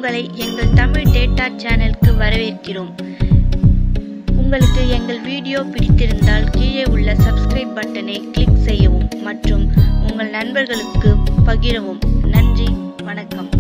உங்களை எங்கள் தமிழ் டேட்டா சேனலுக்கு வரவேற்கிறோம் உங்களுக்கு எங்கள் வீடியோ பிடித்திருந்தால் கீழே உள்ள சப்ஸ்கிரைப் பட்டனை கிளிக் செய்யவும் மற்றும் உங்கள் நண்பர்களுக்கு பகிரவும் நன்றி வணக்கம்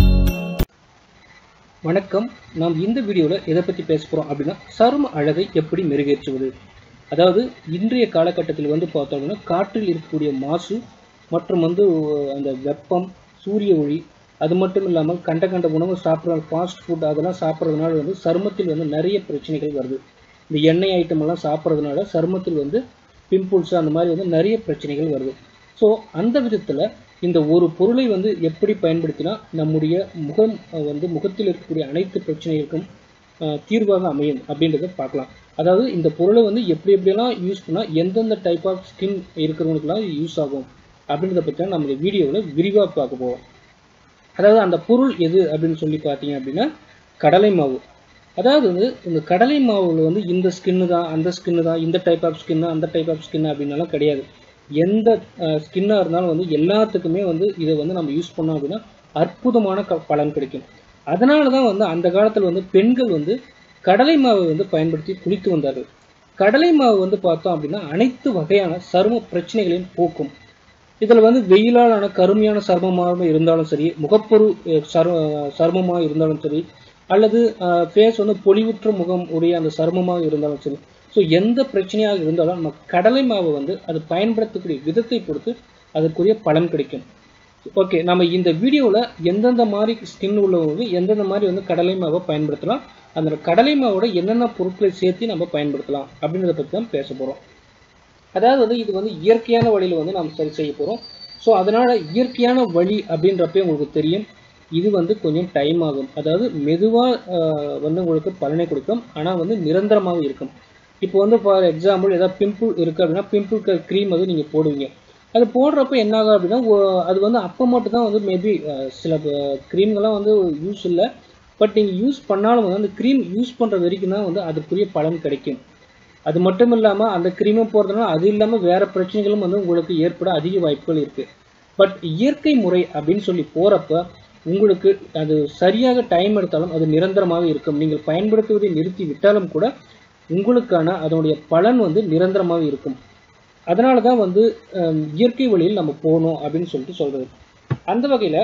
வணக்கம் நாம் இந்த வீடியோவில் எதை பற்றி பேச போகிறோம் அப்படின்னா சரும அழகை எப்படி மெருகேற்றுவது அதாவது இன்றைய காலகட்டத்தில் வந்து பார்த்தோம் அப்படின்னா காற்றில் இருக்கக்கூடிய மாசு மற்றும் வந்து அந்த வெப்பம் சூரிய ஒளி அது மட்டும் இல்லாமல் கண்ட கண்ட உணவு சாப்பிட்ற ஃபாஸ்ட் ஃபுட் அதெல்லாம் சாப்பிட்றதுனால வந்து சருமத்தில் வந்து நிறைய பிரச்சனைகள் வருது இந்த எண்ணெய் ஐட்டம் எல்லாம் சாப்பிட்றதுனால சருமத்தில் வந்து பிம்பிள்ஸ் அந்த மாதிரி வந்து நிறைய பிரச்சனைகள் வருது ஸோ அந்த விதத்தில் இந்த ஒரு பொருளை வந்து எப்படி பயன்படுத்தினா நம்முடைய முகம் அஹ், வந்து முகத்தில் இருக்கக்கூடிய அனைத்து பிரச்சனைகளுக்கும் அஹ், தீர்வாக அமையும் அப்படின்றத பார்க்கலாம் அதாவது இந்த பொருளை வந்து எப்படி எப்படியெல்லாம் யூஸ் பண்ணால் எந்தெந்த டைப் ஆஃப் ஸ்கின் இருக்கிறவங்களுக்குலாம் யூஸ் ஆகும் அப்படின்றத பற்றி தான் நம்ம வீடியோவில் விரிவாக பார்க்க போவோம் அதாவது அந்த பொருள் எது அப்படின்னு சொல்லி பார்த்தீங்க அப்படின்னா கடலை மாவு அதாவது வந்து இந்த கடலை மாவுல வந்து இந்த ஸ்கின்னு தான் அந்த ஸ்கின்னு தான் இந்த டைப் ஆஃப் ஸ்கின்னு அந்த டைப் ஆஃப் ஸ்கின் அப்படின்னாலும் கிடையாது எந்த ஸ்கின்னாக இருந்தாலும் வந்து எல்லாத்துக்குமே வந்து இதை வந்து நம்ம யூஸ் பண்ணோம் அப்படின்னா அற்புதமான க பலன் கிடைக்கும் அதனால தான் வந்து அந்த காலத்தில் வந்து பெண்கள் வந்து கடலை மாவை வந்து பயன்படுத்தி குளித்து வந்தார்கள் கடலை மாவு வந்து பார்த்தோம் அப்படின்னா அனைத்து வகையான சரும பிரச்சனைகளையும் போக்கும் இதில் வந்து வெயிலாலான கருமையான சருமமாக இருந்தாலும் சரி முகப்பொரு அஹ், சரு சருமமாக இருந்தாலும் சரி அல்லது ஃபேஸ் வந்து பொலிவுற்ற முகம் உடைய அந்த சருமமாக இருந்தாலும் சரி ஸோ எந்த பிரச்சனையாக இருந்தாலும் நம்ம கடலை மாவை வந்து அது பயன்படுத்தக்கூடிய விதத்தை பொறுத்து அதற்குரிய பலன் கிடைக்கும் ஓகே நம்ம இந்த வீடியோவில் எந்தெந்த மாதிரி ஸ்கின் உள்ளவங்க எந்தெந்த மாதிரி வந்து கடலை மாவை பயன்படுத்தலாம் அந்த கடலை மாவோட என்னென்ன பொருட்களை சேர்த்து நம்ம பயன்படுத்தலாம் அப்படின்றத பற்றி தான் பேச போகிறோம் அதாவது வந்து இது வந்து இயற்கையான வழியில் வந்து நாம் சரி செய்ய போகிறோம் ஸோ அதனால் இயற்கையான வழி அப்படின்றப்ப உங்களுக்கு தெரியும் இது வந்து கொஞ்சம் டைம் ஆகும் அதாவது மெதுவாக வந்து உங்களுக்கு பலனை கொடுக்கும் ஆனால் வந்து நிரந்தரமாக இருக்கும் இப்போ வந்து ஃபார் எக்ஸாம்பிள் ஏதாவது பிம்பிள் இருக்குது அப்படின்னா பிம்பிள் க்ரீம் வந்து நீங்கள் போடுவீங்க அது போடுறப்ப என்ன ஆகும் அப்படின்னா ஒ- அது வந்து அப்போ மட்டும் தான் வந்து மேபி சில க்ரீம்கெல்லாம் வந்து யூஸ் இல்லை பட் நீங்கள் யூஸ் பண்ணாலும் வந்து அந்த க்ரீம் யூஸ் பண்ணுற வரைக்கும் தான் வந்து அதுக்குரிய பலன் கிடைக்கும் அது மட்டும் இல்லாமல் அந்த க்ரீமை போடுறதுனால அது இல்லாமல் வேறு பிரச்சனைகளும் வந்து உங்களுக்கு ஏற்பட அதிக வாய்ப்புகள் இருக்குது பட் இயற்கை முறை அப்படின்னு சொல்லி போகிறப்ப உங்களுக்கு அது சரியாக டைம் எடுத்தாலும் அது நிரந்தரமாக இருக்கும் நீங்கள் பயன்படுத்துவதை நிறுத்தி விட்டாலும் கூட உங்களுக்கான அதனுடைய பலன் வந்து நிரந்தரமாக இருக்கும் அதனால தான் வந்து ஹம், இயற்கை வழியில் நம்ம போகணும் அப்படின்னு சொல்லிட்டு சொல்கிறது அந்த வகையில்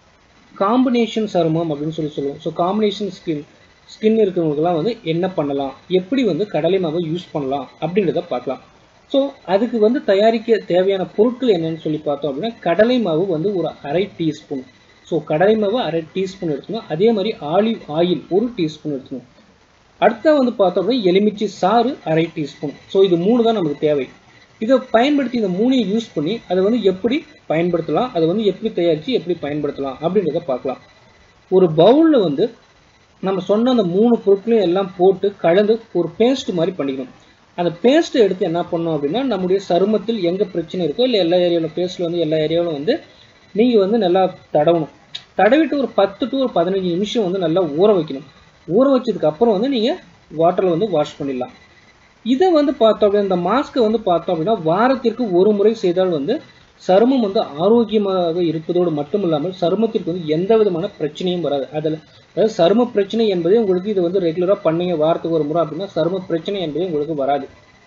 காம்பினேஷன் சருமம் அப்படின்னு சொல்லி சொல்லுவோம் ஸோ காம்பினேஷன் ஸ்கின் ஸ்கின் இருக்கிறவங்களுக்குலாம் வந்து என்ன பண்ணலாம் எப்படி வந்து கடலை மாவை யூஸ் பண்ணலாம் அப்படின்றத பார்க்கலாம் ஸோ அதுக்கு வந்து தயாரிக்க தேவையான பொருட்கள் என்னன்னு சொல்லி பார்த்தோம் அப்படின்னா கடலை மாவு வந்து ஒரு அரை டீஸ்பூன் ஸோ கடலை மாவு அரை டீஸ்பூன் எடுத்துக்கணும் அதே மாதிரி ஆலிவ் ஆயில் ஒரு டீஸ்பூன் எடுத்துக்கணும் அடுத்த வந்து பார்த்தோம் அப்படின்னா எலுமிச்சை சாறு அரை டீஸ்பூன் ஸோ இது மூணு தான் நமக்கு தேவை இதை பயன்படுத்தி இந்த மூணையும் யூஸ் பண்ணி அதை வந்து எப்படி பயன்படுத்தலாம் அதை வந்து எப்படி தயாரித்து எப்படி பயன்படுத்தலாம் அப்படின்றத பார்க்கலாம் ஒரு பவுலில் வந்து நம்ம சொன்ன அந்த மூணு பொருட்களையும் எல்லாம் போட்டு கலந்து ஒரு பேஸ்ட் மாதிரி பண்ணிக்கணும் அந்த பேஸ்ட்டை எடுத்து என்ன பண்ணோம் அப்படின்னா நம்முடைய சருமத்தில் எங்கே பிரச்சனை இருக்கோ இல்லை எல்லா ஏரியாவில் பேஸ்ட்டில் வந்து எல்லா ஏரியாவிலும் வந்து நீங்கள் வந்து நல்லா தடவணும் தடவிட்டு ஒரு பத்து டு ஒரு பதினஞ்சு நிமிஷம் வந்து நல்லா ஊற வைக்கணும் ஊற வச்சதுக்கு அப்புறம் வந்து நீங்கள் வாட்டரில் வந்து வாஷ் பண்ணிடலாம் இதை வந்து பார்த்தோம் அப்படின்னா இந்த மாஸ்க்கை வந்து பார்த்தோம் அப்படின்னா வாரத்திற்கு ஒரு முறை செய்தால் வந்து சருமம் வந்து ஆரோக்கியமாக இருப்பதோடு மட்டும் இல்லாமல் சருமத்திற்கு வந்து எந்த விதமான பிரச்சனையும் வராது அதில் அதாவது சரும பிரச்சனை என்பதே உங்களுக்கு இது வந்து ரெகுலராக பண்ணீங்க வாரத்துக்கு ஒரு முறை அப்படின்னா சரும பிரச்சனை என்பதே உங்களுக்கு வராது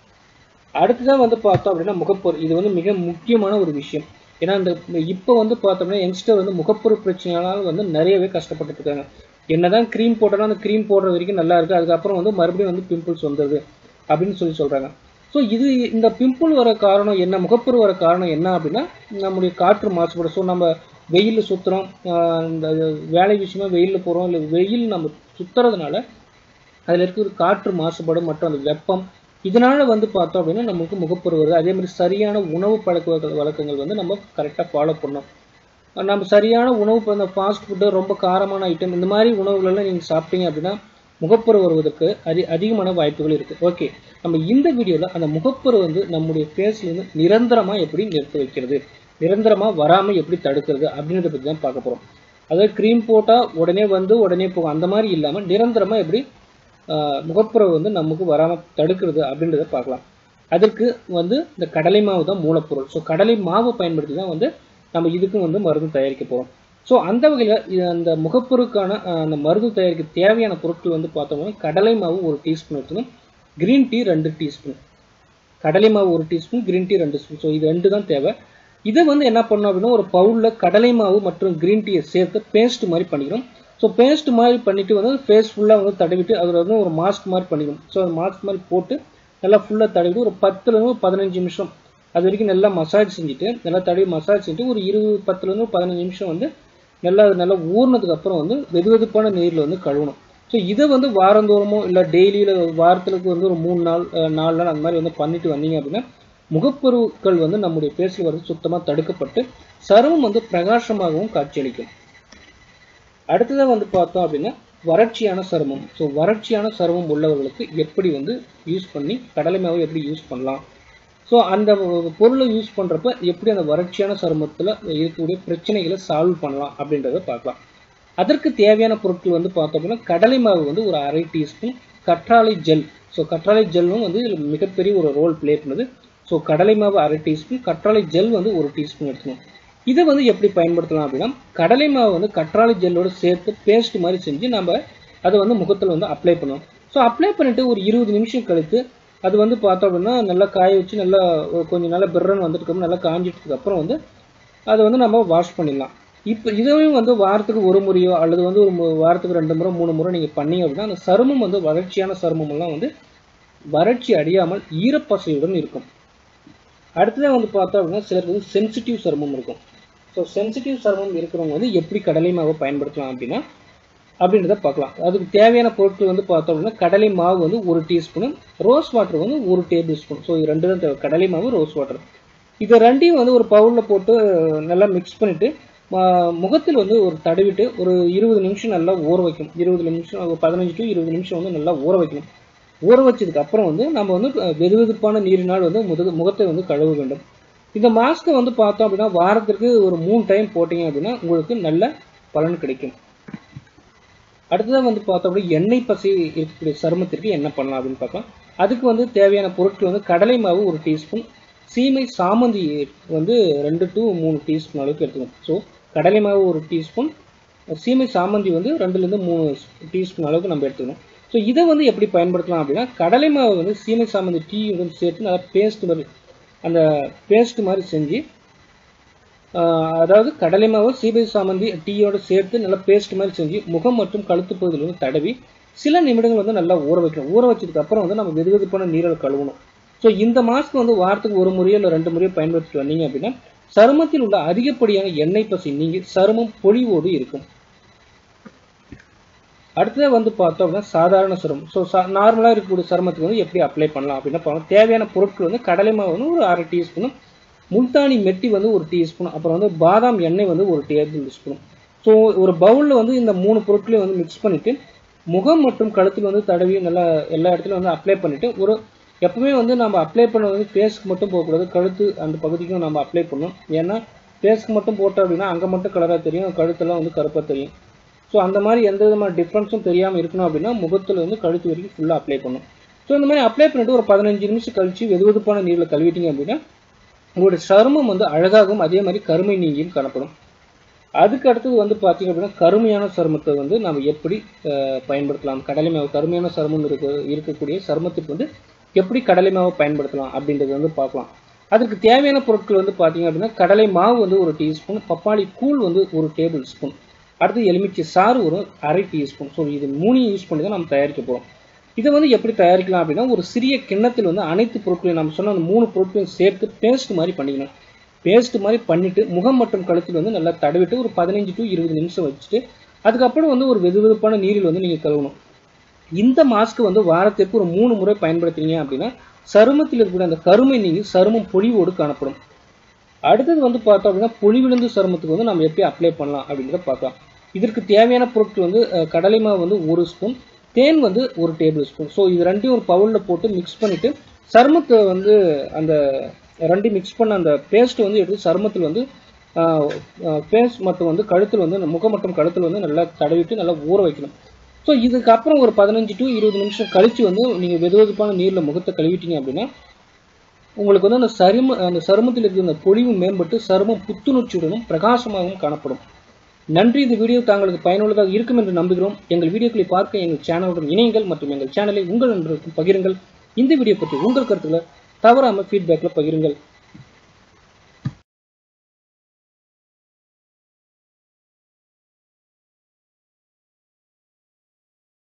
அடுத்ததான் வந்து பார்த்தோம் அப்படின்னா முகப்பொரு இது வந்து மிக முக்கியமான ஒரு விஷயம் ஏன்னா இந்த இப்போ வந்து பார்த்தோம்னா யங்ஸ்டர் வந்து முகப்பொரு பிரச்சனையால வந்து நிறையவே கஷ்டப்பட்டுட்டு இருக்காங்க என்னதான் க்ரீம் போட்டாலும் அந்த க்ரீம் போடுற வரைக்கும் நல்லா இருக்கு அதுக்கப்புறம் வந்து மறுபடியும் வந்து பிம்பிள்ஸ் வந்துடுது அப்படின்னு சொல்லி சொல்றாங்க ஸோ இது இந்த பிம்பிள் வர காரணம் என்ன முகப்பொரு வர காரணம் என்ன அப்படின்னா நம்முடைய காற்று மாசுபாடு ஸோ நம்ம வெயிலில் சுற்றுறோம் இந்த வேலை விஷயமா வெயிலில் போகிறோம் இல்லை வெயில் நம்ம சுற்றுறதுனால அதில் இருக்கிற காற்று மாசுபாடு மற்றும் அந்த வெப்பம் இதனால வந்து பார்த்தோம் அப்படின்னா நமக்கு முகப்பொரு வருது அதே மாதிரி சரியான உணவு பழக்க வழக்க- வழக்கங்கள் வந்து நம்ம கரெக்டாக ஃபாலோ பண்ணோம் நம்ம சரியான உணவு இப்போ இந்த ஃபாஸ்ட் ஃபுட்டு ரொம்ப காரமான ஐட்டம் இந்த மாதிரி உணவுகளெல்லாம் நீங்கள் சாப்பிட்டீங்க அப்படின்னா முகப்பரு வருவதற்கு அதி அதிகமான வாய்ப்புகள் இருக்குது ஓகே நம்ம இந்த வீடியோவில் அந்த முகப்பரு வந்து நம்முடைய ஃபேஸ்லேருந்து நிரந்தரமாக எப்படி நிறுத்த வைக்கிறது நிரந்தரமாக வராமல் எப்படி தடுக்கிறது அப்படின்றத பற்றி தான் பார்க்க போகிறோம் அதாவது க்ரீம் போட்டால் உடனே வந்து உடனே போகும் அந்த மாதிரி இல்லாமல் நிரந்தரமாக எப்படி ஆஹ், முகப்பரு வந்து நமக்கு வராமல் தடுக்கிறது அப்படின்றத பார்க்கலாம் அதற்கு வந்து இந்த கடலை மாவு தான் மூலப்பொருள் ஸோ கடலை மாவை பயன்படுத்தி தான் வந்து நம்ம இதுக்கும் வந்து மருந்து தயாரிக்க போகிறோம் ஸோ அந்த வகையில் அந்த முகப்பொருக்கான அஹ், அந்த மருந்து தயாரிக்க தேவையான பொருட்கள் வந்து பார்த்தோம்னா கடலை மாவு ஒரு டீஸ்பூன் எடுத்துக்கணும் கிரீன் டீ ரெண்டு டீஸ்பூன் கடலை மாவு ஒரு டீஸ்பூன் கிரீன் டீ ரெண்டு ஸ்பூன் ஸோ இது ரெண்டு தான் தேவை இதை வந்து என்ன பண்ணோம் அப்படின்னா ஒரு பவுலில் கடலை மாவு மற்றும் கிரீன் டீயை சேர்த்து பேஸ்ட் மாதிரி பண்ணிக்கிறோம் ஸோ பேஸ்ட் மாதிரி பண்ணிட்டு வந்து ஃபேஸ் ஃபுல்லாக வந்து தடவிட்டு அதில் வந்து ஒரு மாஸ்க் மாதிரி பண்ணிக்கணும் ஸோ அந்த மாஸ்க் மாதிரி போட்டு நல்லா ஃபுல்லாக தடவிட்டு ஒரு பத்துலேருந்து ஒரு பதினஞ்சு நிமிஷம் அது வரைக்கும் நல்லா மசாஜ் செஞ்சுட்டு நல்லா தடவி மசாஜ் செஞ்சுட்டு ஒரு இருபது பத்துலேருந்து ஒரு பதினஞ்சு நிமிஷம் வந்து நல்லா அது நல்லா ஊறினதுக்கு அப்புறம் வந்து வெது வெதுப்பான நீரில் வந்து கழுவணும் ஸோ இதை வந்து வாரந்தோறமோ இல்லை டெய்லியில் வாரத்துக்கு வந்து ஒரு மூணு நாள் அஹ், நாலு நாள் அந்த மாதிரி வந்து பண்ணிட்டு வந்தீங்க அப்படின்னா முகப்பருக்கள் வந்து நம்முடைய பேசில் வந்து சுத்தமாக தடுக்கப்பட்டு சருமம் வந்து பிரகாசமாகவும் காட்சியளிக்கும் அடுத்ததாக வந்து பார்த்தோம் அப்படின்னா வறட்சியான சருமம் ஸோ வறட்சியான சருமம் உள்ளவர்களுக்கு எப்படி வந்து யூஸ் பண்ணி கடலை மாவை எப்படி யூஸ் பண்ணலாம் ஸோ அந்த பொருளை யூஸ் பண்ணுறப்ப எப்படி அந்த வறட்சியான சருமத்தில் இருக்கக்கூடிய பிரச்சனைகளை சால்வ் பண்ணலாம் அப்படின்றத பார்க்கலாம் அதற்கு தேவையான பொருட்கள் வந்து பார்த்தோம் அப்படின்னா கடலை மாவு வந்து ஒரு அரை டீஸ்பூன் கற்றாழை ஜெல் ஸோ கற்றாழை ஜெல்லும் வந்து இதுல மிகப்பெரிய ஒரு ரோல் ப்ளே பண்ணுது ஸோ கடலை மாவு அரை டீஸ்பூன் கற்றாழை ஜெல் வந்து ஒரு டீஸ்பூன் எடுக்கணும் இதை வந்து எப்படி பயன்படுத்தலாம் அப்படின்னா கடலை மாவு வந்து கற்றாழை ஜெல்லோட சேர்த்து பேஸ்ட் மாதிரி செஞ்சு நம்ம அதை வந்து முகத்தில் வந்து அப்ளை பண்ணுவோம் ஸோ அப்ளை பண்ணிட்டு ஒரு இருபது நிமிஷம் கழித்து அது வந்து பார்த்தோம் அப்படின்னா நல்லா காய வச்சு நல்லா ஒரு கொஞ்சம் நல்லா பிறன்னு வந்துட்டு நல்லா காஞ்சிட்டதுக்கு அப்புறம் வந்து அதை வந்து நம்ம வாஷ் பண்ணிடலாம் இப்போ இதுவும் வந்து வாரத்துக்கு ஒரு முறையோ அல்லது வந்து ஒரு மு- வாரத்துக்கு ரெண்டு முறை மூணு முறை நீங்கள் பண்ணீங்க அப்படின்னா அந்த சருமம் வந்து வறட்சியான சருமம் எல்லாம் வந்து வறட்சி அடையாமல் ஈரப்பசையுடன் இருக்கும் அடுத்ததாக வந்து பார்த்தோம் அப்படின்னா சிலருக்கு வந்து சென்சிட்டிவ் சருமம் இருக்கும் ஸோ சென்சிட்டிவ் சருமம் இருக்கிறவங்க வந்து எப்படி கடலை மாவை பயன்படுத்தலாம் அப்படின்னா அப்படின்றத பார்க்கலாம் அதுக்கு தேவையான பொருட்கள் வந்து பார்த்தோம் அப்படின்னா கடலை மாவு வந்து ஒரு டீஸ்பூனு ரோஸ் வாட்டர் வந்து ஒரு டேபிள் ஸ்பூன் ஸோ இது ரெண்டு தான் தேவை கடலை மாவு ரோஸ் வாட்டர் இதை ரெண்டையும் வந்து ஒரு பவுலில் போட்டு நல்லா மிக்ஸ் பண்ணிட்டு ம- முகத்தில் வந்து ஒரு தடவிட்டு ஒரு இருபது நிமிஷம் நல்லா ஊற வைக்கணும் இருபது நிமிஷம் ஒரு பதினஞ்சு டு இருபது நிமிஷம் வந்து நல்லா ஊற வைக்கணும் ஊற வச்சதுக்கு அப்புறம் வந்து நம்ம வந்து அஹ், வெதுவெதுப்பான நீரினால் வந்து முதுகு முகத்தை வந்து கழுவ வேண்டும் இந்த மாஸ்க்கை வந்து பார்த்தோம் அப்படின்னா வாரத்திற்கு ஒரு மூணு டைம் போட்டீங்க அப்படின்னா உங்களுக்கு நல்ல பலன் கிடைக்கும் அடுத்ததாக வந்து பார்த்தோம் அப்படின்னா எண்ணெய் பசை இருக்கக்கூடிய சருமத்திற்கு என்ன பண்ணலாம் அப்படின்னு பார்க்கலாம் அதுக்கு வந்து தேவையான பொருட்கள் வந்து கடலை மாவு ஒரு டீஸ்பூன் சீமை சாமந்தி வந்து ரெண்டு டு மூணு டீஸ்பூன் அளவுக்கு எடுத்துக்கணும் ஸோ கடலை மாவு ஒரு டீஸ்பூன் சீமை சாமந்தி வந்து ரெண்டுலேருந்து மூணு டீஸ்பூன் அளவுக்கு நம்ம எடுத்துக்கணும் ஸோ இதை வந்து எப்படி பயன்படுத்தலாம் அப்படின்னா கடலை மாவு வந்து சீமை சாமந்தி டீ வந்து சேர்த்து நல்லா பேஸ்ட் மாதிரி அந்த பேஸ்ட் மாதிரி செஞ்சு ஆஹ் அதாவது கடலை மாவு சீபை சாமந்தி டீயோட சேர்த்து நல்லா பேஸ்ட் மாதிரி செஞ்சு முகம் மற்றும் கழுத்து பகுதியில் வந்து தடவி சில நிமிடங்கள் வந்து நல்லா ஊற வைக்கணும் ஊற வச்சதுக்கு அப்புறம் வந்து நம்ம வெது வெதுப்பான நீரில் கழுவணும் ஸோ இந்த மாஸ்க் வந்து வாரத்துக்கு ஒரு முறையோ இல்லை ரெண்டு முறையோ பயன்படுத்திட்டு வந்தீங்க அப்படின்னா சருமத்தில் உள்ள அதிகப்படியான எண்ணெய் பசை நீங்கி சருமம் பொலிவோடு இருக்கும் அடுத்தது வந்து பார்த்தோம் அப்படின்னா சாதாரண சருமம் ஸோ நார்மலாக இருக்கக்கூடிய சருமத்துக்கு வந்து எப்படி அப்ளை பண்ணலாம் அப்படின்னா பார்க்கலாம். தேவையான பொருட்கள் வந்து கடலை மாவு வந்து ஒரு அரை டீஸ்பூனும் முல்தானி மெட்டி வந்து ஒரு டீஸ்பூன் அப்புறம் வந்து பாதாம் எண்ணெய் வந்து ஒரு டேபிள் ஸ்பூன் ஸோ ஒரு பவுலில் வந்து இந்த மூணு பொருட்களையும் வந்து மிக்ஸ் பண்ணிட்டு முகம் மற்றும் கழுத்தில் வந்து தடவி நல்லா எல்லா இடத்துலையும் வந்து அப்ளை பண்ணிட்டு ஒரு எப்பவுமே வந்து நம்ம அப்ளை பண்ண வந்து ஃபேஸ்க்கு மட்டும் போகக்கூடாது கழுத்து அந்த பகுதிக்கும் நம்ம அப்ளை பண்ணணும் ஏன்னா ஃபேஸ்க்கு மட்டும் போட்டோம் அப்படின்னா அங்கே மட்டும் கலராக தெரியும் கழுத்தெல்லாம் வந்து கருப்பாக தெரியும் ஸோ அந்த மாதிரி எந்த விதமான டிஃப்ரென்ஸும் தெரியாமல் இருக்கணும் அப்படின்னா முகத்தில் வந்து கழுத்து வரைக்கும் ஃபுல்லாக அப்ளை பண்ணணும் ஸோ இந்த மாதிரி அப்ளை பண்ணிட்டு ஒரு பதினஞ்சு நிமிஷம் கழிச்சு வெதுவெதுப்பான நீரில் கழுவிட்டீங்க அப்படின்னா உங்களுடைய சருமம் வந்து அழகாகவும் அதே மாதிரி கருமை நீங்கியும் காணப்படும் அதுக்கு அடுத்தது வந்து பார்த்தீங்க அப்படின்னா கருமையான சருமத்தை வந்து நம்ம எப்படி அஹ், பயன்படுத்தலாம் கடலை மாவு கருமையான சருமம் இருக்க இருக்கக்கூடிய சருமத்துக்கு வந்து எப்படி கடலை மாவை பயன்படுத்தலாம் அப்படின்றது வந்து பார்க்கலாம் அதுக்கு தேவையான பொருட்கள் வந்து பார்த்தீங்க அப்படின்னா கடலை மாவு வந்து ஒரு டீஸ்பூன் பப்பாளி கூழ் வந்து ஒரு டேபிள் ஸ்பூன் அடுத்து எலுமிச்சை சாறு ஒரு அரை டீஸ்பூன் ஸோ இது மூணையும் யூஸ் பண்ணி தான் நம்ம தயாரிக்க போகிறோம் இதை வந்து எப்படி தயாரிக்கலாம் அப்படின்னா ஒரு சிறிய கிண்ணத்தில் வந்து அனைத்து பொருட்களையும் நம்ம சொன்ன அந்த மூணு பொருட்களையும் சேர்த்து பேஸ்ட் மாதிரி பண்ணிக்கணும் பேஸ்ட் மாதிரி பண்ணிட்டு முகம் மற்றும் கழுத்தில் வந்து நல்லா தடவிட்டு ஒரு பதினஞ்சு டு இருபது நிமிஷம் வச்சுட்டு அதுக்கப்புறம் வந்து ஒரு வெதுவெதுப்பான நீரில் வந்து நீங்கள் கழுவணும் இந்த மாஸ்க் வந்து வாரத்திற்கு ஒரு மூணு முறை பயன்படுத்துறீங்க அப்படின்னா சருமத்தில் இருக்கக்கூடிய அந்த கருமை நீங்கி சருமம் பொலிவோடு காணப்படும் அடுத்தது வந்து பார்த்தோம் அப்படின்னா பொலிவிழுந்து சருமத்துக்கு வந்து நம்ம எப்படி அப்ளை பண்ணலாம் அப்படின்றத பார்க்கலாம் இதற்கு தேவையான பொருட்கள் வந்து அஹ், கடலை மாவு வந்து ஒரு ஸ்பூன் தேன் வந்து ஒரு டேபிள் ஸ்பூன் ஸோ இது ரெண்டையும் ஒரு பவுலில் போட்டு மிக்ஸ் பண்ணிட்டு சருமத்தை வந்து அந்த ரெண்டையும் மிக்ஸ் பண்ண அந்த பேஸ்ட் வந்து எடுத்து சருமத்தில் வந்து ஃபேஸ் மற்றும் வந்து கழுத்தில் வந்து முகம் மற்றும் கழுத்தில் வந்து நல்லா தடவிட்டு நல்லா ஊற வைக்கணும் ஸோ இதுக்கப்புறம் ஒரு பதினஞ்சு டு இருபது நிமிஷம் கழிச்சு வந்து நீங்கள் வெதுவெதுப்பான நீரில் முகத்தை கழுவிட்டீங்க அப்படின்னா உங்களுக்கு வந்து அந்த சரும அந்த சருமத்தில் இருக்கிற அந்த பொலிவு மேம்பட்டு சருமம் புத்துணர்ச்சியுடனும் பிரகாசமாகவும் காணப்படும் நன்றி இந்த வீடியோ தாங்களுக்கு பயனுள்ளதாக இருக்கும் என்று நம்புகிறோம் எங்கள் வீடியோக்களை பார்க்க எங்கள் சேனலுடன் இணையுங்கள் மற்றும் எங்கள் சேனலை உங்கள் நண்பர்களுக்கும் பகிருங்கள் இந்த வீடியோ பற்றி உங்கள் கருத்துக்களை தவறாமல் ஃபீட்பேக்கில் பகிருங்கள்